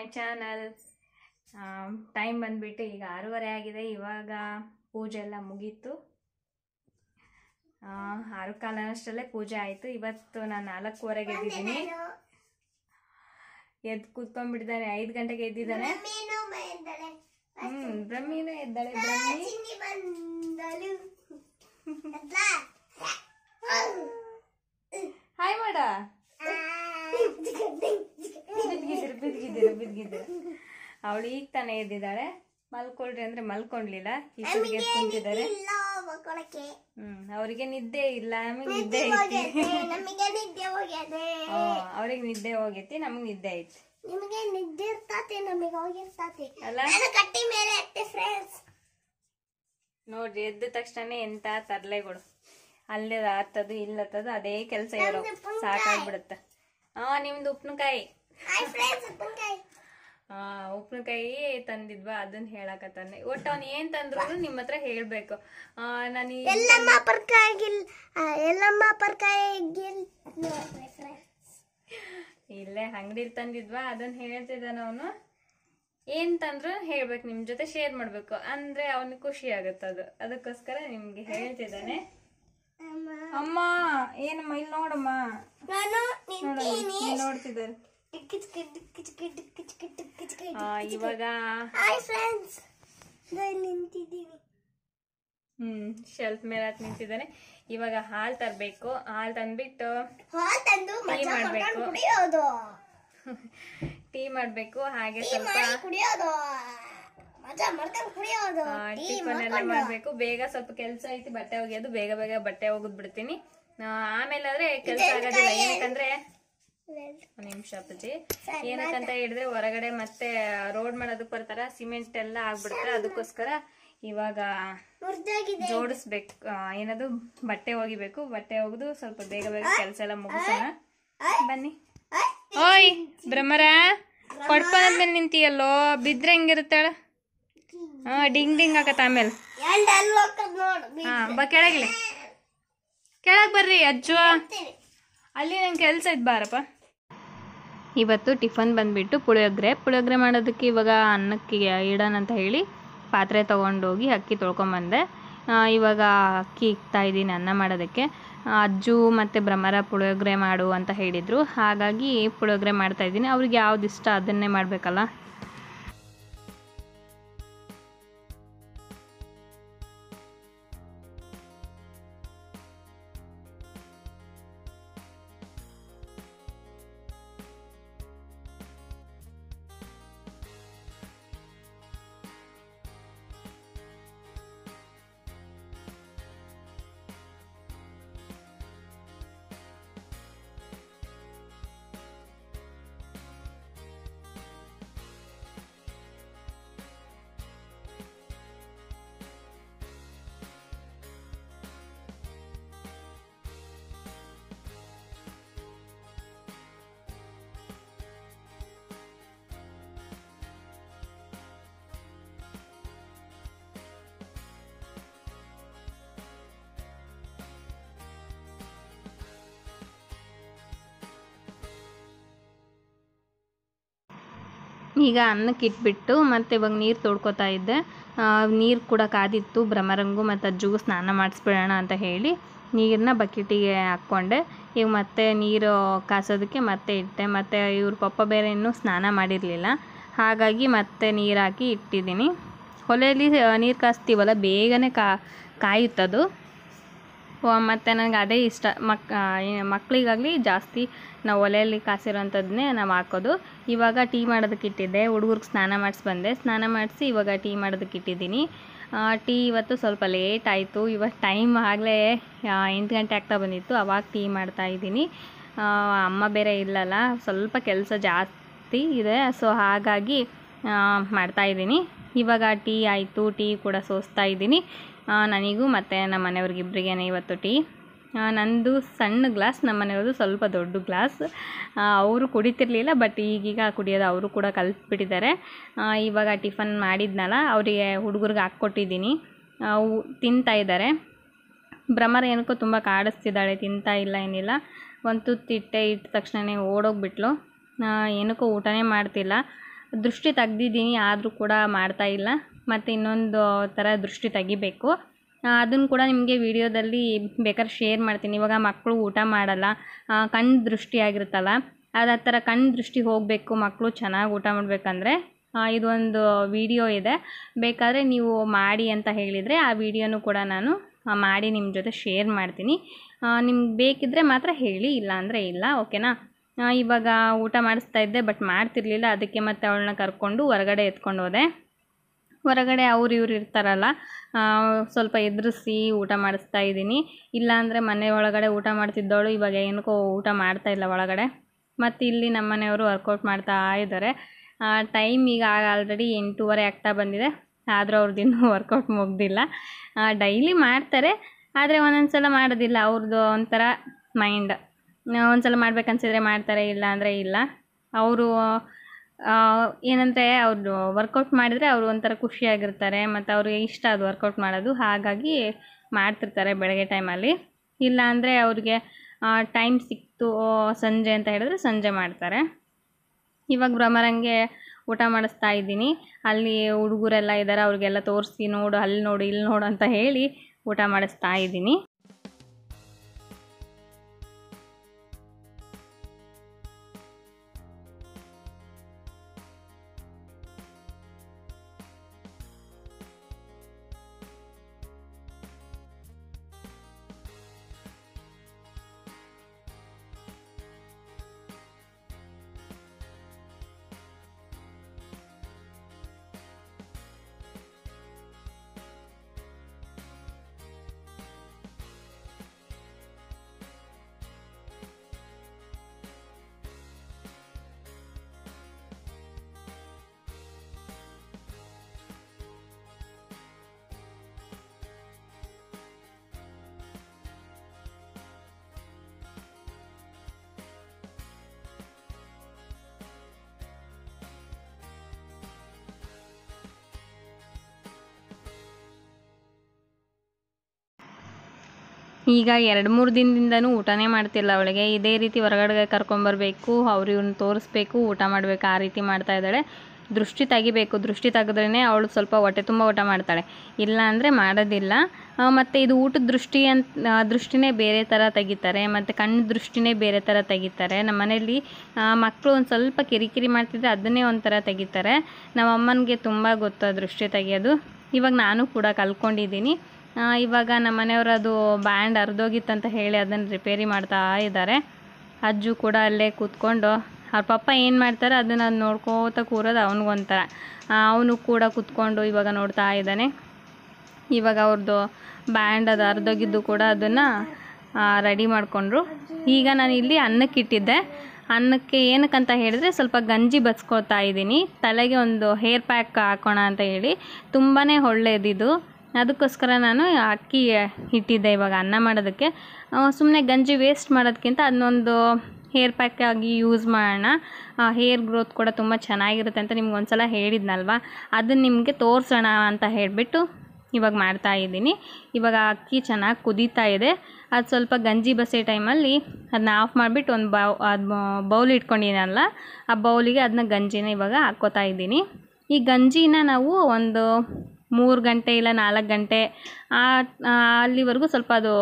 My channel time ಬಂದ್ಬಿಟ್ಟು ಈಗ ಆರೂವರೆ ಆಗಿದೆ ಇವಾಗ ಪೂಜೆ ಎಲ್ಲ ಮುಗೀತು ಆ, ಆರು ಕಾಲ ಅಷ್ಟರಲ್ಲೇ ಪೂಜೆ ಆಯಿತು ಇವತ್ತು ನಾನು ನಾಲ್ಕೂವರೆಗೆ ಎದ್ದಿದ್ದೀನಿ ಎದ್ದು ಕೂತ್ಕೊಂಡ್ಬಿಟ್ಟಿದ್ದಾನೆ ಐದು ಗಂಟೆಗೆ ಎದ್ದಿದ್ದಾನೆ ಮೀನು ಬಂದಳೆ ಹ್ಮ್ ಬ್ರಹ್ಮಿನೂ ಎದ್ದಾಳೆ ಬ್ರಹ್ಮಿ ಚಿನ್ನಿ ಬಂದಳು ಅದ್ಲ? ಹಾಯ್ ಮಾಡ ಬಿದ್ಗಿದ್ರು ಬಿದ್ಗಿದ್ರು ಬಿದ್ಗಿದ್ರು ಅವಳು ಈಗ ತಾನೇ ಎದ್ದಿದ್ದಾಳೆ ಮಲ್ಕೊಳ್ರಿ ಅಂದ್ರೆ ಮಲ್ಕೊಂಡ್ಲಿಲ್ಲ ಇಬ್ಬರಿಗೆ ಕುಂತಿದ್ದಾರೆ ಇಲ್ಲ ಮಕ್ಕಳಕ್ಕೆ ಹ್ಮ್ ಅವರಿಗೆ ನಿದ್ದೆ ಇಲ್ಲ ನಮಗೆ ನಿದ್ದೆ ಐತಿ ಹೋಗ್ಯದೆ ನಮಗೆ ನಿದ್ದೆ ಹೋಗ್ಯದೆ ಅವ್ರಿಗೆ ನಿದ್ದೆ ಹೋಗೈತಿ ನಮಗೆ ನಿದ್ದೆ ಐತಿ ನಿಮಗೆ ನಿದ್ದೆ ಇರ್ತಾತೆ ನಮಗೆ ಹೋಗಿರ್ತಾತೆ ಅಲ್ಲ ನಾನು ಕಟ್ಟಿ ಮೇಲೆ ಎತ್ತೆ ಫ್ರೆಂಡ್ಸ್ ನೋಡ್ರಿ ಎದ್ದ ತಕ್ಷಣ ಎಂತ ತರ್ಲೆಗಳು ಅಲ್ಲೇ ಹತ್ತದು ಇಲ್ಲತ್ತದು ಅದೇ ಕೆಲಸ ಇರೋ ಸಾಕಾಗ್ಬಿಡುತ್ತೆ ಹಾ ನಿಮ್ದು ಉಪ್ಪಿನಕಾಯಿ ಹಾಯ್ ಫ್ರೆಂಡ್ಸ್ ಉಪ್ಪಿನಕಾಯಿ ಆ ಉಪ್ಪಿನಕಾಯಿ ತಂದಿದ್ವಾ ಅದನ್ನ ಹೇಳಕತ್ತಾನೆ ಒಟ್ಟು ಅವ್ನು ಏನ್ ತಂದ್ರು ನಿಮ್ಮ ಹತ್ರ ಹೇಳ್ಬೇಕು ಆ ನಾನು ಈ- ಎಲ್ಲಮ್ಮ ಪರ್ಕಾಗಿಲ್ ಎಲ್ಲಮ್ಮ ಪರ್ಕಾಗಿಲ್ ನೋಡ್ರಿ ಫ್ರೆಂಡ್ಸ್ ಇಲ್ಲೇ ಅಂಗಡಿಲಿ ತಂದಿದ್ವಾ ಅದನ್ನ ಹೇಳ್ತಿದ್ದಾನ ಅವನು ಏನ್ ತಂದ್ರು ಹೇಳ್ಬೇಕು ನಿಮ್ ಜೊತೆ ಶೇರ್ ಮಾಡ್ಬೇಕು ಅಂದ್ರೆ ಅವನಿಗೆ ಖುಷಿ ಆಗುತ್ತೆ ಅದು ಅದಕ್ಕೋಸ್ಕರ ನಿಮ್ಗೆ ಹೇಳ್ತಿದ್ದಾನೆ ಅಮ್ಮ ಏನಮ್ಮ ಇಲ್ಲಿ ನೋಡಮ್ಮ ನಾನು ನೋಡಮ್ಮ ಇಲ್ಲಿ ನೋಡ್ತಿದ್ದಾರೆ ಆ, ಇವಾಗ ಹಾಯ್ ಫ್ರೆಂಡ್ಸ್ ನಿಂತಿದ್ದೀನಿ ಹ್ಮ್ ಶೆಲ್ಫ್ ಮೇಲೆ ಹತ್ ನಿಂತಿದ್ದಾನೆ ಇವಾಗ ಹಾಲ್ ತರ್ಬೇಕು ಹಾಲ್ ತಂದ್ಬಿಟ್ಟು ಹಾಲ್ ತಂದು ಮಜಾ ಮಾಡ್ಬೇಕು. ಮಾಡ್ಕೊಂಡು ಕುಡಿಯೋದು ಟೀ ಮಾಡ್ಬೇಕು ಹಾಗೆ ಟೀ ಸ್ವಲ್ಪ ಮಾಡಿ ಕುಡಿಯೋದು ಮಜಾ ಮಾಡ್ಕೊಂಡು ಕುಡಿಯೋದು ಟೀ ಟಿಫನ್ ಎಲ್ಲ ಮಾಡ್ಕೊಂಡು ಮಾಡ್ಬೇಕು ಬೇಗ ಸ್ವಲ್ಪ ಕೆಲಸ ಐತಿ ಬಟ್ಟೆ ಒಗೆಯೋದು ಬೇಗ ಬೇಗ ಬಟ್ಟೆ ಒಗದ್ ಬಿಡ್ತೀನಿ ಆ, ಆಮೇಲೆ ಆದ್ರೆ ಕೆಲಸ ಆಗೋದಿಲ್ಲ ಏನಕ್ಕಂದ್ರೆ ಒಂದ್ ನಿಮಿಷ ಅಪ್ಪಾಜಿ ಏನಕ್ಕಂತ ಹೇಳಿದ್ರೆ ಹೊರಗಡೆ ಮತ್ತೆ ರೋಡ್ ಮಾಡೋದಕ್ಕೆ ಬರ್ತಾರ ಸಿಮೆಂಟ್ ಎಲ್ಲ ಆಗ್ಬಿಡುತ್ತೆ ಅದಕ್ಕೋಸ್ಕರ ಇವಾಗ ಮುರ್ದಾಗಿದೆ ಜೋಡಿಸ್ಬೇಕು ಆ, ಏನದು ಬಟ್ಟೆ ಒಗಿಬೇಕು ಬಟ್ಟೆ ಒಗೆದು ಸ್ವಲ್ಪ ಬೇಗ ಬೇಗ ಕೆಲಸ ಎಲ್ಲ ಮುಗಿಸೋಣ ಬನ್ನಿ ಓಯ್ ಬ್ರಹ್ಮರ ಕೊಡ್ಪನದ್ಮೇಲೆ ನಿಂತಿಯಲ್ಲೋ ಬಿದ್ರೆ ಹೆಂಗಿರುತ್ತಾಳ ಹಾ ಡಿಂಗ್ ಡಿಂಗ್ ಆಗತ್ತ ಆಮೇಲೆ ಎಂಡ್ ಅಲ್ಲಿ ಹೋಗ್ತದ ನೋಡು ಹಾ ಬಾ ಕೆಳಗಿಳಿ ಕೆಳಗ್ ಬರ್ರಿ ಅಜ್ಜು ಅಲ್ಲಿ ನಂಗೆ ಕೆಲಸ ಇದ್ ಬಾರಪ್ಪ ಇವತ್ತು ಟಿಫನ್ ಬಂದ್ಬಿಟ್ಟು ಪುಳಿಯೋಗರೆ ಪುಳಿಯೋಗರೆ ಮಾಡೋದಕ್ಕೆ ಇವಾಗ ಅನ್ನಕ್ಕೆ ಇಡೋಣ ಅಂತ ಹೇಳಿ ಪಾತ್ರೆ ತೊಗೊಂಡೋಗಿ ಅಕ್ಕಿ ತೊಳ್ಕೊಂಬಂದೆ ಆ, ಇವಾಗ ಅಕ್ಕಿ ಇಕ್ತಾ ಇದ್ದೀನಿ ಅನ್ನ ಮಾಡೋದಕ್ಕೆ ಆ, ಅಜ್ಜು ಮತ್ತು ಭ್ರಮರ ಪುಳಿಯೋಗರೆ ಮಾಡು ಅಂತ ಹೇಳಿದರು ಹಾಗಾಗಿ ಪುಳಿಯೋಗರೆ ಮಾಡ್ತಾ ಇದ್ದೀನಿ ಅವ್ರಿಗೆ ಯಾವ್ದು ಇಷ್ಟ ಅದನ್ನೇ ಮಾಡಬೇಕಲ್ಲ ಈಗ ಅನ್ನಕ್ಕೆ ಇಟ್ಬಿಟ್ಟು ಮತ್ತೆ ಇವಾಗ ನೀರು ತೊಳ್ಕೊತಾ ಇದ್ದೆ ನೀರು ಕೂಡ ಕಾದಿತ್ತು ಭ್ರಮರಂಗು ಮತ್ತು ಅಜ್ಜಿಗೂ ಸ್ನಾನ ಮಾಡಿಸ್ಬಿಡೋಣ ಅಂತ ಹೇಳಿ ನೀರನ್ನ ಬಕೆಟಿಗೆ ಹಾಕ್ಕೊಂಡೆ ಈಗ ಮತ್ತೆ ನೀರು ಕಾಸೋದಕ್ಕೆ ಮತ್ತೆ ಇಟ್ಟೆ ಮತ್ತು ಇವ್ರ ಪಪ್ಪ ಬೇರೆ ಇನ್ನೂ ಸ್ನಾನ ಮಾಡಿರಲಿಲ್ಲ ಹಾಗಾಗಿ ಮತ್ತೆ ನೀರು ಹಾಕಿ ಇಟ್ಟಿದ್ದೀನಿ ಒಲೆಯಲ್ಲಿ ನೀರು ಕಾಸ್ತೀವಲ್ಲ ಬೇಗನೆ ಕಾ ಕಾಯುತ್ತದು ಮತ್ತು ನನಗೆ ಅದೇ ಇಷ್ಟ ಮಕ್ ಮಕ್ಕಳಿಗಾಗಲಿ ಜಾಸ್ತಿ ನಾವು ಒಲೆಯಲ್ಲಿ ಕಾಸಿರೋಂಥದ್ದನ್ನೇ ನಾವು ಹಾಕೋದು ಇವಾಗ ಟೀ ಮಾಡೋದಕ್ಕೆ ಇಟ್ಟಿದ್ದೆ ಹುಡುಗರಿಗೆ ಸ್ನಾನ ಮಾಡಿಸಿ ಬಂದೆ ಸ್ನಾನ ಮಾಡಿಸಿ ಇವಾಗ ಟೀ ಮಾಡೋದಕ್ಕೆ ಇಟ್ಟಿದ್ದೀನಿ ಆ, ಟೀ ಇವತ್ತು ಸ್ವಲ್ಪ ಲೇಟ್ ಆಯಿತು ಇವಾಗ ಟೈಮ್ ಆಗಲೇ ಎಂಟು ಗಂಟೆ ಆಗ್ತಾ ಬಂದಿತ್ತು ಅವಾಗ ಟೀ ಮಾಡ್ತಾ ಇದ್ದೀನಿ ಆ, ಅಮ್ಮ ಬೇರೆ ಇಲ್ಲಲ್ಲ ಸ್ವಲ್ಪ ಕೆಲಸ ಜಾಸ್ತಿ ಇದೆ ಸೊ ಹಾಗಾಗಿ ಆ, ಮಾಡ್ತಾ ಇದ್ದೀನಿ ಇವಾಗ ಟೀ ಆಯಿತು ಟೀ ಕೂಡ ಸೋಸ್ತಾ ಇದ್ದೀನಿ ಆ, ನನಗೂ ಮತ್ತು ನಮ್ಮ ಮನೆಯವ್ರಿಗಿಬ್ರಿಗೇ ಇವತ್ತು ಟೀ ಆ, ನಂದು ಸಣ್ಣ ಗ್ಲಾಸ್ ನಮ್ಮ ಮನೆಯವ್ರದ್ದು ಸ್ವಲ್ಪ ದೊಡ್ಡ ಗ್ಲಾಸ್ ಅವರು ಕುಡಿತಿರ್ಲಿಲ್ಲ ಬಟ್ ಈಗೀಗ ಕುಡಿಯೋದು ಅವರು ಕೂಡ ಕಲ್ತ್ಬಿಟ್ಟಿದ್ದಾರೆ ಆ, ಇವಾಗ ಟಿಫನ್ ಮಾಡಿದ್ನಲ್ಲ ಅವರಿಗೆ ಹುಡುಗರಿಗೆ ಹಾಕ್ಕೊಟ್ಟಿದ್ದೀನಿ ಆ, ಊ- ತಿಂತಾ ಇದ್ದಾರೆ ಭ್ರಮರ ಏನಕ್ಕೋ ತುಂಬ ಕಾಡಿಸ್ತಿದ್ದಾಳೆ ತಿಂತಾ ಇಲ್ಲ ಏನಿಲ್ಲ ಒಂದು ತುತ್ತು ಇಟ್ಟೆ ಇಟ್ಟ ತಕ್ಷಣವೇ ಓಡೋಗ್ಬಿಟ್ಲು ಆ, ಏನಕ್ಕೋ ಊಟನೇ ಮಾಡ್ತಿಲ್ಲ ದೃಷ್ಟಿ ತೆಗ್ದಿದ್ದೀನಿ ಆದರೂ ಕೂಡ ಮಾಡ್ತಾ ಇಲ್ಲ ಮತ್ತು ಇನ್ನೊಂದು ಥರ ದೃಷ್ಟಿ ತೆಗಿಬೇಕು ಅದನ್ನು ಕೂಡ ನಿಮಗೆ ವಿಡಿಯೋದಲ್ಲಿ ಬೇಕಾದ್ರೆ ಶೇರ್ ಮಾಡ್ತೀನಿ ಇವಾಗ ಮಕ್ಕಳು ಊಟ ಮಾಡಲ್ಲ ಆ, ಕಣ್ಣು ದೃಷ್ಟಿ ಆಗಿರುತ್ತಲ್ಲ ಅದು ಆ ಥರ ಕಣ್ಣು ದೃಷ್ಟಿ ಹೋಗಬೇಕು ಮಕ್ಕಳು ಚೆನ್ನಾಗಿ ಊಟ ಮಾಡಬೇಕಂದ್ರೆ ಇದೊಂದು ವಿಡಿಯೋ ಇದೆ ಬೇಕಾದರೆ ನೀವು ಮಾಡಿ ಅಂತ ಹೇಳಿದರೆ ಆ ವಿಡಿಯೋನು ಕೂಡ ನಾನು ಆ, ಮಾಡಿ ನಿಮ್ಮ ಜೊತೆ ಶೇರ್ ಮಾಡ್ತೀನಿ ನಿಮ್ಗೆ ಬೇಕಿದ್ದರೆ ಮಾತ್ರ ಹೇಳಿ ಇಲ್ಲ ಅಂದರೆ ಇಲ್ಲ ಓಕೆನಾ ಆ, ಇವಾಗ ಊಟ ಮಾಡಿಸ್ತಾ ಇದ್ದೆ ಬಟ್ ಮಾಡ್ತಿರ್ಲಿಲ್ಲ ಅದಕ್ಕೆ ಮತ್ತೆ ಅವಳನ್ನ ಕರ್ಕೊಂಡು ಹೊರಗಡೆ ಎತ್ಕೊಂಡು ಹೋದೆ ಹೊರಗಡೆ ಅವ್ರು ಇವ್ರು ಇರ್ತಾರಲ್ಲ ಆ, ಸ್ವಲ್ಪ ಎದುರಿಸಿ ಊಟ ಮಾಡಿಸ್ತಾ ಇದ್ದೀನಿ ಇಲ್ಲಾಂದರೆ ಮನೆ ಒಳಗಡೆ ಊಟ ಮಾಡ್ತಿದ್ದವಳು ಇವಾಗ ಏನಕ್ಕೋ ಊಟ ಮಾಡ್ತಾ ಇಲ್ಲ ಒಳಗಡೆ ಮತ್ತು ಇಲ್ಲಿ ನಮ್ಮ ಮನೆಯವರು ವರ್ಕೌಟ್ ಮಾಡ್ತಾ ಇದ್ದಾರೆ ಟೈಮ್ ಈಗ ಆಲ್ರೆಡಿ ಎಂಟೂವರೆ ಆಗ್ತಾ ಬಂದಿದೆ ಆದರೂ ಅವ್ರದ್ದು ಇನ್ನೂ ವರ್ಕೌಟ್ ಮುಗ್ದಿಲ್ಲ ಡೈಲಿ ಮಾಡ್ತಾರೆ ಆದರೆ ಒಂದೊಂದು ಸಲ ಮಾಡೋದಿಲ್ಲ ಅವ್ರದ್ದು ಒಂಥರ ಮೈಂಡ್ ಒಂದು ಸಲ ಮಾಡ್ಬೇಕನ್ಸಿದ್ರೆ ಮಾಡ್ತಾರೆ ಇಲ್ಲ ಅಂದರೆ ಇಲ್ಲ ಅವರು ಏನಂದರೆ ಅವರು ವರ್ಕೌಟ್ ಮಾಡಿದರೆ ಅವರು ಒಂಥರ ಖುಷಿಯಾಗಿರ್ತಾರೆ ಮತ್ತು ಅವ್ರಿಗೆ ಇಷ್ಟ ಅದು ವರ್ಕೌಟ್ ಮಾಡೋದು ಹಾಗಾಗಿ ಮಾಡ್ತಿರ್ತಾರೆ ಬೆಳಗ್ಗೆ ಟೈಮಲ್ಲಿ ಇಲ್ಲ ಅಂದರೆ ಅವ್ರಿಗೆ ಟೈಮ್ ಸಿಕ್ತು ಸಂಜೆ ಅಂತ ಹೇಳಿದ್ರೆ ಸಂಜೆ ಮಾಡ್ತಾರೆ ಇವಾಗ ಭ್ರಮರಂಗೆ ಊಟ ಮಾಡಿಸ್ತಾ ಇದ್ದೀನಿ ಅಲ್ಲಿ ಹುಡುಗರೆಲ್ಲ ಇದ್ದಾರೆ ಅವ್ರಿಗೆಲ್ಲ ತೋರಿಸಿ ನೋಡು ಅಲ್ಲಿ ನೋಡು ಇಲ್ಲಿ ನೋಡು ಅಂತ ಹೇಳಿ ಊಟ ಮಾಡಿಸ್ತಾ ಇದ್ದೀನಿ ಈಗ ಎರಡು ಮೂರು ದಿನದಿಂದನೂ ಊಟನೇ ಮಾಡ್ತಿಲ್ಲ ಅವಳಿಗೆ ಇದೇ ರೀತಿ ಹೊರಗಡೆ ಕರ್ಕೊಂಬರ್ಬೇಕು ಅವ್ರು ಇವ್ರನ್ನ ತೋರಿಸ್ಬೇಕು ಊಟ ಮಾಡಬೇಕು ಆ ರೀತಿ ಮಾಡ್ತಾ ಇದ್ದಾಳೆ ದೃಷ್ಟಿ ತೆಗಿಬೇಕು ದೃಷ್ಟಿ ತೆಗೆದ್ರೇ ಅವಳು ಸ್ವಲ್ಪ ಹೊಟ್ಟೆ ತುಂಬ ಊಟ ಮಾಡ್ತಾಳೆ ಇಲ್ಲ ಅಂದರೆ ಮಾಡೋದಿಲ್ಲ ಆ, ಮತ್ತು ಇದು ಊಟದ ದೃಷ್ಟಿ ಅಂತ ಆ, ದೃಷ್ಟಿನೇ ಬೇರೆ ಥರ ತೆಗಿತಾರೆ ಮತ್ತು ಕಣ್ಣು ದೃಷ್ಟಿನೇ ಬೇರೆ ಥರ ತೆಗಿತಾರೆ ನಮ್ಮ ಮನೇಲಿ ಮಕ್ಕಳು ಒಂದು ಸ್ವಲ್ಪ ಕಿರಿಕಿರಿ ಮಾಡ್ತಿದ್ರೆ ಅದನ್ನೇ ಒಂಥರ ತೆಗಿತಾರೆ ನಮ್ಮ ಅಮ್ಮನಿಗೆ ತುಂಬ ಗೊತ್ತು ಆ ದೃಷ್ಟಿ ತೆಗಿಯೋದು ಇವಾಗ ನಾನು ಕೂಡ ಕಲ್ತ್ಕೊಂಡಿದ್ದೀನಿ ಆ, ಇವಾಗ ನಮ್ಮ ಮನೆಯವರು ಅದು ಬ್ಯಾಂಡ್ ಅರ್ಧೋಗಿತ್ತಂತ ಹೇಳಿ ಅದನ್ನು ರಿಪೇರಿ ಮಾಡ್ತಾ ಇದ್ದಾರೆ ಅಜ್ಜು ಕೂಡ ಅಲ್ಲೇ ಕೂತ್ಕೊಂಡು ಅವ್ರ ಪಪ್ಪ ಏನು ಮಾಡ್ತಾರೆ ಅದನ್ನು ಅದು ನೋಡ್ಕೋತ ಕೂರೋದು ಅವನಿಗೊಂಥರ ಅವನು ಕೂಡ ಕೂತ್ಕೊಂಡು ಇವಾಗ ನೋಡ್ತಾ ಇದ್ದಾನೆ ಇವಾಗ ಅವ್ರದ್ದು ಬ್ಯಾಂಡ್ ಅದು ಅರ್ಧೋಗಿದ್ದು ಕೂಡ ಅದನ್ನು ರೆಡಿ ಮಾಡಿಕೊಂಡ್ರು ಈಗ ನಾನು ಇಲ್ಲಿ ಅನ್ನಕ್ಕೆ ಇಟ್ಟಿದ್ದೆ ಅನ್ನಕ್ಕೆ ಏನಕ್ಕಂತ ಹೇಳಿದ್ರೆ ಸ್ವಲ್ಪ ಗಂಜಿ ಬಸ್ಕೊಳ್ತಾ ಇದ್ದೀನಿ ತಲೆಗೆ ಒಂದು ಹೇರ್ ಪ್ಯಾಕ್ ಹಾಕೋಣ ಅಂತ ಹೇಳಿ ತುಂಬಾ ಒಳ್ಳೇದಿದು ಅದಕ್ಕೋಸ್ಕರ ನಾನು ಅಕ್ಕಿ ಇಟ್ಟಿದ್ದೆ ಇವಾಗ ಅನ್ನ ಮಾಡೋದಕ್ಕೆ ಸುಮ್ಮನೆ ಗಂಜಿ ವೇಸ್ಟ್ ಮಾಡೋದಕ್ಕಿಂತ ಅದನ್ನೊಂದು ಹೇರ್ ಪ್ಯಾಕ್ ಆಗಿ ಯೂಸ್ ಮಾಡೋಣ ಹೇರ್ ಗ್ರೋತ್ ಕೂಡ ತುಂಬ ಚೆನ್ನಾಗಿರುತ್ತೆ ಅಂತ ನಿಮ್ಗೆ ಒಂದ್ಸಲ ಹೇಳಿದ್ನಲ್ವ ಅದನ್ನು ನಿಮಗೆ ತೋರಿಸೋಣ ಅಂತ ಹೇಳಿಬಿಟ್ಟು ಇವಾಗ ಮಾಡ್ತಾ ಇದ್ದೀನಿ ಇವಾಗ ಅಕ್ಕಿ ಚೆನ್ನಾಗಿ ಕುದೀತಾ ಇದೆ ಅದು ಸ್ವಲ್ಪ ಗಂಜಿ ಬಸೆ ಟೈಮಲ್ಲಿ ಅದನ್ನ ಆಫ್ ಮಾಡಿಬಿಟ್ಟು ಒಂದು ಬೌ ಅದು ಬೌಲ್ ಇಟ್ಕೊಂಡಿದ್ದೀನಲ್ಲ ಆ ಬೌಲಿಗೆ ಅದನ್ನ ಗಂಜಿನ ಇವಾಗ ಹಾಕ್ಕೋತಾ ಇದ್ದೀನಿ ಈ ಗಂಜಿನ ನಾವು ಒಂದು ಮೂರು ಗಂಟೆ ಇಲ್ಲ ನಾಲ್ಕು ಗಂಟೆ ಆ- ಆ, ಅಲ್ಲಿವರೆಗೂ ಸ್ವಲ್ಪ ಅದು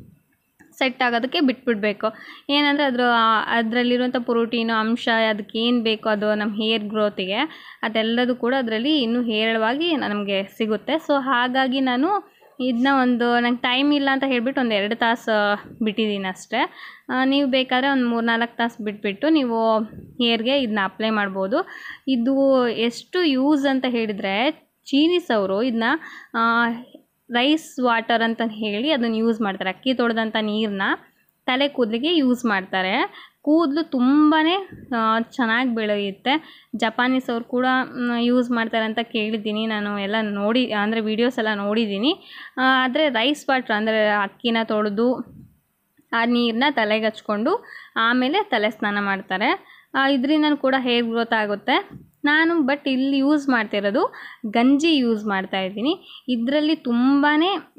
ಸೆಟ್ ಆಗೋದಕ್ಕೆ ಬಿಟ್ಬಿಡಬೇಕು ಏನಂದರೆ ಅದ್ರ ಅದರಲ್ಲಿರುವಂಥ ಪ್ರೋಟೀನು ಅಂಶ ಅದಕ್ಕೆ ಏನು ಬೇಕೋ ಅದು ನಮ್ಮ ಹೇರ್ ಗ್ರೋತಿಗೆ ಅದೆಲ್ಲದೂ ಕೂಡ ಅದರಲ್ಲಿ ಇನ್ನೂ ಹೇರಳವಾಗಿ ನಮಗೆ ಸಿಗುತ್ತೆ ಸೊ ಹಾಗಾಗಿ ನಾನು ಇದನ್ನ ಒಂದು ನಂಗೆ ಟೈಮ್ ಇಲ್ಲ ಅಂತ ಹೇಳ್ಬಿಟ್ಟು ಒಂದು ಎರಡು ತಾಸು ಬಿಟ್ಟಿದ್ದೀನಿ ಅಷ್ಟೇ ಆ, ನೀವು ಬೇಕಾದ್ರೆ ಒಂದು ಮೂರು ನಾಲ್ಕು ತಾಸು ಬಿಟ್ಬಿಟ್ಟು ನೀವು ಹೇರ್ಗೆ ಇದನ್ನ ಅಪ್ಲೈ ಮಾಡ್ಬೋದು ಇದು ಎಷ್ಟು ಯೂಸ್ ಅಂತ ಹೇಳಿದರೆ ಚೀನೀಸ್ ಅವರು ಇದನ್ನ ರೈಸ್ ವಾಟರ್ ಅಂತ ಹೇಳಿ ಅದನ್ನು ಯೂಸ್ ಮಾಡ್ತಾರೆ ಅಕ್ಕಿ ತೊಳೆದಂಥ ನೀರನ್ನ ತಲೆ ಕೂದಲಿಗೆ ಯೂಸ್ ಮಾಡ್ತಾರೆ ಕೂದಲು ತುಂಬಾ ಚೆನ್ನಾಗಿ ಬೆಳೆಯುತ್ತೆ ಜಪಾನೀಸ್ ಅವ್ರು ಕೂಡ ಯೂಸ್ ಮಾಡ್ತಾರೆ ಅಂತ ಕೇಳಿದ್ದೀನಿ ನಾನು ಎಲ್ಲ ನೋಡಿ ಅಂದರೆ ವೀಡಿಯೋಸ್ ಎಲ್ಲ ನೋಡಿದ್ದೀನಿ ಆದರೆ ರೈಸ್ ವಾಟ್ರ್ ಅಂದರೆ ಅಕ್ಕಿನ ತೊಳೆದು ಆ ನೀರನ್ನ ತಲೆಗೆ ಹಚ್ಕೊಂಡು ಆಮೇಲೆ ತಲೆ ಸ್ನಾನ ಮಾಡ್ತಾರೆ ಇದರಿಂದ ಕೂಡ ಹೇರ್ ಗ್ರೋತ್ ಆಗುತ್ತೆ ನಾನು ಬಟ್ ಇಲ್ಲಿ ಯೂಸ್ ಮಾಡ್ತಿರೋದು ಗಂಜಿ ಯೂಸ್ ಮಾಡ್ತಾ ಇದ್ದೀನಿ ಇದರಲ್ಲಿ ತುಂಬಾ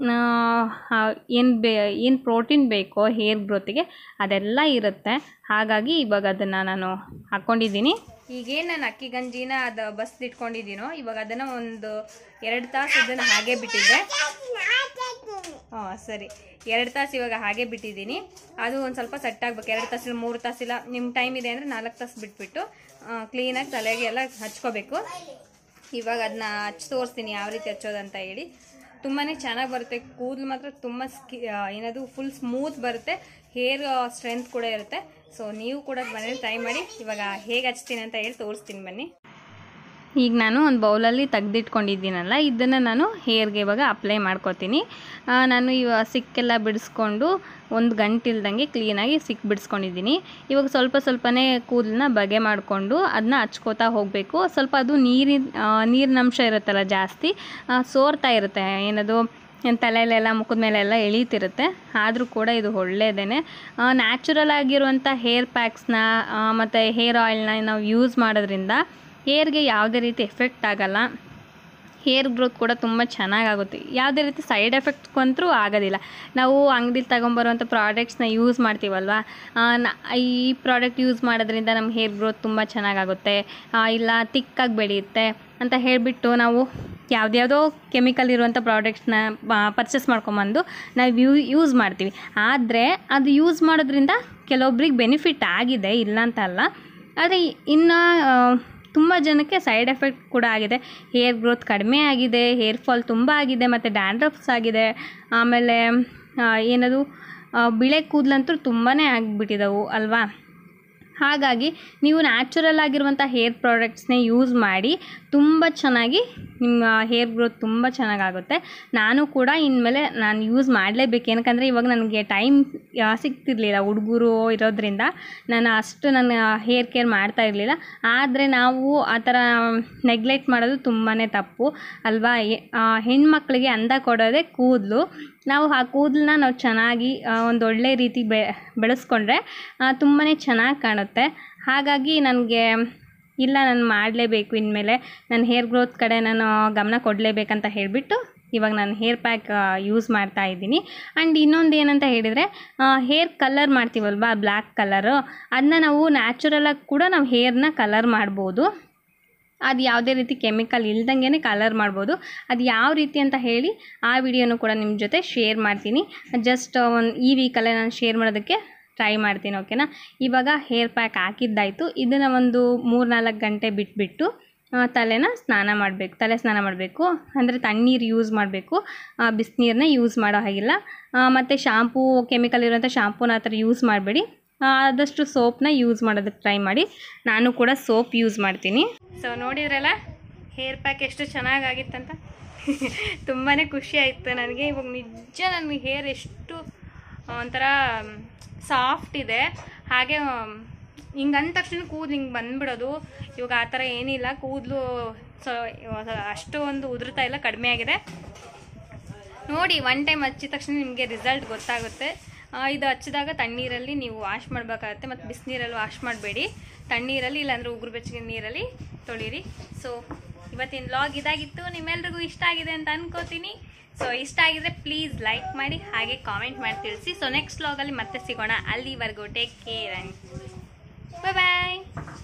ಏನು ಬೇ ಏನು ಪ್ರೋಟೀನ್ ಬೇಕೋ ಹೇರ್ ಗ್ರೋತಿಗೆ ಅದೆಲ್ಲ ಇರುತ್ತೆ ಹಾಗಾಗಿ ಇವಾಗ ಅದನ್ನು ನಾನು ಹಾಕ್ಕೊಂಡಿದ್ದೀನಿ ಈಗೇನು ನಾನು ಅಕ್ಕಿ ಗಂಜಿನ ಅದು ಬಸ್ದು ಇಟ್ಕೊಂಡಿದ್ದೀನೋ ಇವಾಗ ಅದನ್ನು ಒಂದು ಎರಡು ತಾಸು ಅದನ್ನು ಹಾಗೆ ಬಿಟ್ಟಿದ್ದೆ ಹಾಂ ಸರಿ ಎರಡು ತಾಸು ಇವಾಗ ಹಾಗೆ ಬಿಟ್ಟಿದ್ದೀನಿ ಅದು ಒಂದು ಸ್ವಲ್ಪ ಸೆಟ್ ಆಗ್ಬೇಕು ಎರಡು ತಾಸಿಲ್ಲ ಮೂರು ತಾಸಿಲ್ಲ ನಿಮ್ಮ ಟೈಮ್ ಇದೆ ಅಂದರೆ ನಾಲ್ಕು ತಾಸು ಬಿಟ್ಬಿಟ್ಟು ಕ್ಲೀನಾಗಿ ತಲೆಗೆ ಎಲ್ಲ ಹಚ್ಕೋಬೇಕು ಇವಾಗ ಅದನ್ನ ಹಚ್ಚಿ ತೋರಿಸ್ತೀನಿ ಯಾವ ರೀತಿ ಹಚ್ಚೋದಂತ ಹೇಳಿ ತುಂಬಾ ಚೆನ್ನಾಗಿ ಬರುತ್ತೆ ಕೂದಲು ಮಾತ್ರ ತುಂಬ ಸ್ಕಿ ಏನದು ಫುಲ್ ಸ್ಮೂತ್ ಬರುತ್ತೆ ಹೇರ್ ಸ್ಟ್ರೆಂತ್ ಕೂಡ ಇರುತ್ತೆ ಸೊ ನೀವು ಕೂಡ ಮನೇಲಿ ಟ್ರೈ ಮಾಡಿ ಇವಾಗ ಹೇಗೆ ಹಚ್ತೀನಿ ಅಂತ ಹೇಳಿ ತೋರಿಸ್ತೀನಿ ಬನ್ನಿ ಈಗ ನಾನು ಒಂದು ಬೌಲಲ್ಲಿ ತೆಗ್ದಿಟ್ಕೊಂಡಿದ್ದೀನಲ್ಲ ಇದನ್ನು ನಾನು ಹೇರ್ಗೆ ಇವಾಗ ಅಪ್ಲೈ ಮಾಡ್ಕೊತೀನಿ ಆ, ನಾನು ಇವಾಗ ಸಿಕ್ಕೆಲ್ಲ ಬಿಡಿಸ್ಕೊಂಡು ಒಂದು ಗಂಟಿಲ್ದಂಗೆ ಕ್ಲೀನಾಗಿ ಸಿಕ್ ಬಿಡಿಸ್ಕೊಂಡಿದ್ದೀನಿ ಇವಾಗ ಸ್ವಲ್ಪ ಸ್ವಲ್ಪನೇ ಕೂದಲನ್ನ ಬಗೆ ಮಾಡಿಕೊಂಡು ಅದನ್ನ ಹಚ್ಕೋತಾ ಹೋಗಬೇಕು ಸ್ವಲ್ಪ ಅದು ನೀರಿನ ನೀರಿನ ಅಂಶ ಇರುತ್ತಲ್ಲ ಜಾಸ್ತಿ ಆ, ಸೋರ್ತಾ ಇರುತ್ತೆ ಏನದು ಏನ್ ತಲೆಯಲ್ಲೆಲ್ಲ ಮುಖದ ಮೇಲೆಲ್ಲ ಎಳೀತಿರುತ್ತೆ ಆದರೂ ಕೂಡ ಇದು ಒಳ್ಳೆಯದೇ ನ್ಯಾಚುರಲ್ ಆಗಿರುವಂಥ ಹೇರ್ ಪ್ಯಾಕ್ಸ್ನ ಮತ್ತು ಹೇರ್ ಆಯಿಲ್ನ ನಾವು ಯೂಸ್ ಮಾಡೋದ್ರಿಂದ ಹೇರ್ಗೆ ಯಾವುದೇ ರೀತಿ ಎಫೆಕ್ಟ್ ಆಗಲ್ಲ ಹೇರ್ ಗ್ರೋತ್ ಕೂಡ ತುಂಬ ಚೆನ್ನಾಗಾಗುತ್ತೆ ಯಾವುದೇ ರೀತಿ ಸೈಡ್ ಎಫೆಕ್ಟ್ಸ್ ಅಂತೂ ಆಗೋದಿಲ್ಲ ನಾವು ಅಂಗಡಿಲಿ ತಗೊಂಬರುವಂಥ ಪ್ರಾಡಕ್ಟ್ಸ್ನ ಯೂಸ್ ಮಾಡ್ತೀವಲ್ವ ಆ, ನ- ಈ ಪ್ರಾಡಕ್ಟ್ ಯೂಸ್ ಮಾಡೋದ್ರಿಂದ ನಮ್ಮ ಹೇರ್ ಗ್ರೋತ್ ತುಂಬ ಚೆನ್ನಾಗಾಗುತ್ತೆ ಆ, ಇಲ್ಲ ತಿಕ್ಕಾಗಿ ಬೆಳೆಯುತ್ತೆ ಅಂತ ಹೇಳಿಬಿಟ್ಟು ನಾವು ಯಾವುದ್ಯಾವುದೋ ಕೆಮಿಕಲ್ ಇರುವಂಥ ಪ್ರಾಡಕ್ಟ್ಸ್ನ ಪರ್ಚೇಸ್ ಮಾಡ್ಕೊಂಬಂದು ನಾವು ಯೂ ಯೂಸ್ ಮಾಡ್ತೀವಿ ಆದರೆ ಅದು ಯೂಸ್ ಮಾಡೋದ್ರಿಂದ ಕೆಲವೊಬ್ರಿಗೆ ಬೆನಿಫಿಟ್ ಆಗಿದೆ ಇಲ್ಲ ಅಂತ ಅಲ್ಲ ಆದರೆ ಇನ್ನು ತುಂಬ ಜನಕ್ಕೆ ಸೈಡ್ ಎಫೆಕ್ಟ್ ಕೂಡ ಆಗಿದೆ ಹೇರ್ ಗ್ರೋತ್ ಕಡಿಮೆ ಆಗಿದೆ ಹೇರ್ ಫಾಲ್ ತುಂಬ ಆಗಿದೆ ಮತ್ತು ಡ್ಯಾಂಡ್ರಫ್ಸ್ ಆಗಿದೆ ಆಮೇಲೆ ಆ, ಏನದು ಆ, ಬಿಳೆ ಕೂದಲಂತೂ ತುಂಬಾ ಆಗಿಬಿಟ್ಟಿದವು ಅಲ್ವಾ ಹಾಗಾಗಿ ನೀವು ನ್ಯಾಚುರಲ್ ಆಗಿರುವಂಥ ಹೇರ್ ಪ್ರಾಡಕ್ಟ್ಸ್ನೇ ಯೂಸ್ ಮಾಡಿ ತುಂಬ ಚೆನ್ನಾಗಿ ನಿಮ್ಮ ಹೇರ್ ಗ್ರೋತ್ ತುಂಬ ಚೆನ್ನಾಗಾಗುತ್ತೆ ನಾನು ಕೂಡ ಇನ್ಮೇಲೆ ನಾನು ಯೂಸ್ ಮಾಡಲೇಬೇಕು ಏನಕ್ಕಂದರೆ ಇವಾಗ ನನಗೆ ಟೈಮ್ ಸಿಗ್ತಿರ್ಲಿಲ್ಲ ಹುಡುಗರು ಇರೋದ್ರಿಂದ ನಾನು ಅಷ್ಟು ನನ್ನ ಹೇರ್ ಕೇರ್ ಮಾಡ್ತಾ ಇರಲಿಲ್ಲ ಆದರೆ ನಾವು ಆ ಥರ ನೆಗ್ಲೆಕ್ಟ್ ಮಾಡೋದು ತುಂಬಾ ತಪ್ಪು ಅಲ್ವಾ ಎ- ಆ, ಹೆಣ್ಮಕ್ಳಿಗೆ ಅಂದ ಕೊಡೋದೇ ಕೂದಲು ನಾವು ಆ ಕೂದಲನ್ನ ನಾವು ಚೆನ್ನಾಗಿ ಆ, ಒಂದು ಒಳ್ಳೆ ರೀತಿ ಬೆ ಬೆಳೆಸ್ಕೊಂಡ್ರೆ ತುಂಬಾ ಚೆನ್ನಾಗಿ ಕಾಣುತ್ತೆ ಹಾಗಾಗಿ ನನಗೆ ಇಲ್ಲ ನಾನು ಮಾಡಲೇಬೇಕು ಇನ್ಮೇಲೆ ನನ್ನ ಹೇರ್ ಗ್ರೋತ್ ಕಡೆ ನಾನು ಗಮನ ಕೊಡಲೇಬೇಕಂತ ಹೇಳಿಬಿಟ್ಟು ಇವಾಗ ನಾನು ಹೇರ್ ಪ್ಯಾಕ್ ಯೂಸ್ ಮಾಡ್ತಾ ಇದ್ದೀನಿ ಆ್ಯಂಡ್ ಇನ್ನೊಂದು ಏನಂತ ಹೇಳಿದರೆ ಹೇರ್ ಕಲರ್ ಮಾಡ್ತೀವಲ್ವಾ ಬ್ಲ್ಯಾಕ್ ಕಲರು ಅದನ್ನ ನಾವು ನ್ಯಾಚುರಲಾಗಿ ಕೂಡ ನಾವು ಹೇರ್ನ ಕಲರ್ ಮಾಡ್ಬೋದು ಅದು ಯಾವುದೇ ರೀತಿ ಕೆಮಿಕಲ್ ಇಲ್ದಂಗೆ ಕಲರ್ ಮಾಡ್ಬೋದು ಅದು ಯಾವ ರೀತಿ ಅಂತ ಹೇಳಿ ಆ ವಿಡಿಯೋನು ಕೂಡ ನಿಮ್ಮ ಜೊತೆ ಶೇರ್ ಮಾಡ್ತೀನಿ ಜಸ್ಟ್ ಒಂದು ಈ ವೀಕಲ್ಲೇ ನಾನು ಶೇರ್ ಮಾಡೋದಕ್ಕೆ ಟ್ರೈ ಮಾಡ್ತೀನಿ ಓಕೆನಾ ಇವಾಗ ಹೇರ್ ಪ್ಯಾಕ್ ಹಾಕಿದ್ದಾಯಿತು ಇದನ್ನು ಒಂದು ಮೂರು ನಾಲ್ಕು ಗಂಟೆ ಬಿಟ್ಬಿಟ್ಟು ಆ, ತಲೆನ ಸ್ನಾನ ಮಾಡಬೇಕು ತಲೆ ಸ್ನಾನ ಮಾಡಬೇಕು ಅಂದರೆ ತಣ್ಣೀರು ಯೂಸ್ ಮಾಡಬೇಕು ಬಿಸಿನೀರನ್ನ ಯೂಸ್ ಮಾಡೋ ಹಾಗಿಲ್ಲ ಮತ್ತು ಶಾಂಪೂ ಕೆಮಿಕಲ್ ಇರುವಂಥ ಶಾಂಪೂನ ಆ ಥರ ಯೂಸ್ ಮಾಡಬೇಡಿ ಆದಷ್ಟು ಸೋಪ್ನ ಯೂಸ್ ಮಾಡೋದಕ್ಕೆ ಟ್ರೈ ಮಾಡಿ ನಾನು ಕೂಡ ಸೋಪ್ ಯೂಸ್ ಮಾಡ್ತೀನಿ ಸೊ ನೋಡಿದ್ರಲ್ಲ ಹೇರ್ ಪ್ಯಾಕ್ ಎಷ್ಟು ಚೆನ್ನಾಗಾಗಿತ್ತಂತ ತುಂಬಾ ಖುಷಿ ಆಯಿತು ನನಗೆ ಇವಾಗ ನಿಜ ನನ್ನ ಹೇರ್ ಎಷ್ಟು ಒಂಥರ ಸಾಫ್ಟ್ ಇದೆ ಹಾಗೆ ಹಿಂಗೆ ಅಂದ ತಕ್ಷಣ ಕೂದಲು ಹಿಂಗೆ ಬಂದ್ಬಿಡೋದು ಇವಾಗ ಆ ಥರ ಏನಿಲ್ಲ ಕೂದಲು ಸೊ ಅಷ್ಟು ಒಂದು ಉದುರ್ತಾ ಇಲ್ಲ ಕಡಿಮೆ ಆಗಿದೆ ನೋಡಿ ಒನ್ ಟೈಮ್ ಹಚ್ಚಿದ ತಕ್ಷಣ ನಿಮಗೆ ರಿಸಲ್ಟ್ ಗೊತ್ತಾಗುತ್ತೆ ಆ, ಇದು ಹಚ್ಚಿದಾಗ ತಣ್ಣೀರಲ್ಲಿ ನೀವು ವಾಶ್ ಮಾಡಬೇಕಾಗತ್ತೆ ಮತ್ತು ಬಿಸಿನೀರಲ್ಲಿ ವಾಶ್ ಮಾಡಬೇಡಿ ತಣ್ಣೀರಲ್ಲಿ ಇಲ್ಲಾಂದ್ರೆ ಉಗುರು ಬೆಚ್ಚಗೆ ನೀರಲ್ಲಿ ತೊಳೀರಿ ಸೊ ಇವತ್ತಿನ ಲಾಗ್ ಇದಾಗಿತ್ತು ನಿಮ್ಮೆಲ್ರಿಗೂ ಇಷ್ಟ ಆಗಿದೆ ಅಂತ ಅನ್ಕೋತೀನಿ ಸೊ ಇಷ್ಟ ಆಗಿದ್ರೆ ಪ್ಲೀಸ್ ಲೈಕ್ ಮಾಡಿ ಹಾಗೆ ಕಾಮೆಂಟ್ ಮಾಡಿ ತಿಳಿಸಿ ಸೊ ನೆಕ್ಸ್ಟ್ ಲಾಗಲ್ಲಿ ಮತ್ತೆ ಸಿಗೋಣ ಅಲ್ಲಿವರೆಗೂ take care and bye bye